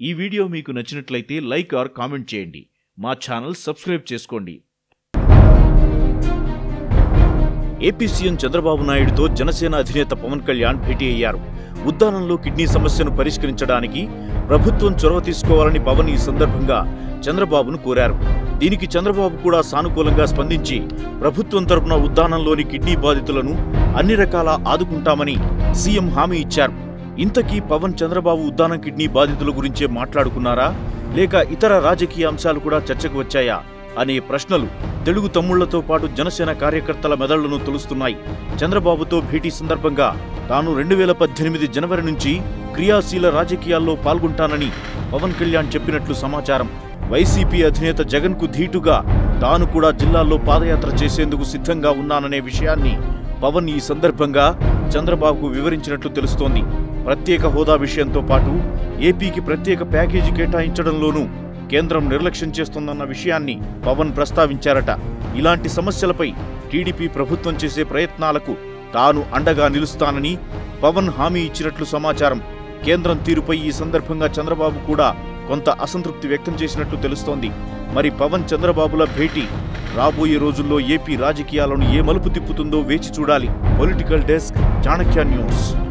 ఈ వీడియో మీకు నచ్చినట్లయితే లైక్ ఆర్ కామెంట్ చేయండి మా ఛానల్ సబ్స్క్రైబ్ చేసుకోండి ఏపీ సీఎం చంద్రబాబు నాయుడుతో జనసేన అధినేత పవన్ కళ్యాణ్ భేటీ అయ్యారు ఉద్దానంలో కిడ్నీ సమస్యను పరిష్కరించడానికి ప్రభుత్వం చొరవ తీసుకోవాలని పవన్ ఈ సందర్భంగా చంద్రబాబును కోరారు దీనికి చంద్రబాబు కూడా సానుకూలంగా స్పందించి ప్రభుత్వం తరపున ఉద్దానంలోని కిడ్నీ బాధితులను అన్ని రకాల ఆదుకుంటామని సీఎం హామీ ఇచ్చారు ఇంతకీ పవన్ చంద్రబాబు ఉద్దానం కిడ్నీ బాధితుల గురించే మాట్లాడుకున్నారా లేక ఇతర రాజకీయ అంశాలు కూడా చర్చకు వచ్చాయా అనే ప్రశ్నలు తెలుగు తమ్ముళ్లతో పాటు జనసేన కార్యకర్తల మెదళ్లను తొలుస్తున్నాయి చంద్రబాబుతో భేటీ సందర్భంగా తాను రెండు వేల పద్దెనిమిది జనవరి నుంచి క్రియాశీల రాజకీయాల్లో పాల్గొంటానని పవన్ కళ్యాణ్ చెప్పినట్లు సమాచారం వైసీపీ అధినేత జగన్ కు ధీటుగా తాను కూడా జిల్లాల్లో పాదయాత్ర చేసేందుకు సిద్ధంగా ఉన్నాననే విషయాన్ని పవన్ ఈ సందర్భంగా చంద్రబాబుకు వివరించినట్లు తెలుస్తోంది ప్రత్యేక హోదా విషయంతో పాటు ఏపీకి ప్రత్యేక ప్యాకేజీ కేటాయించడంలోనూ కేంద్రం నిర్లక్ష్యం చేస్తోందన్న విషయాన్ని పవన్ ప్రస్తావించారట ఇలాంటి సమస్యలపై టీడీపీ ప్రభుత్వం చేసే ప్రయత్నాలకు తాను అండగా నిలుస్తానని పవన్ హామీ ఇచ్చినట్లు సమాచారం కేంద్రం తీరుపై ఈ సందర్భంగా చంద్రబాబు కూడా కొంత అసంతృప్తి వ్యక్తం చేసినట్లు తెలుస్తోంది మరి పవన్ చంద్రబాబుల భేటీ రాబోయే రోజుల్లో ఏపీ రాజకీయాలను ఏ మలుపు తిప్పుతుందో వేచి చూడాలి పొలిటికల్ డెస్క్ చాణక్య న్యూస్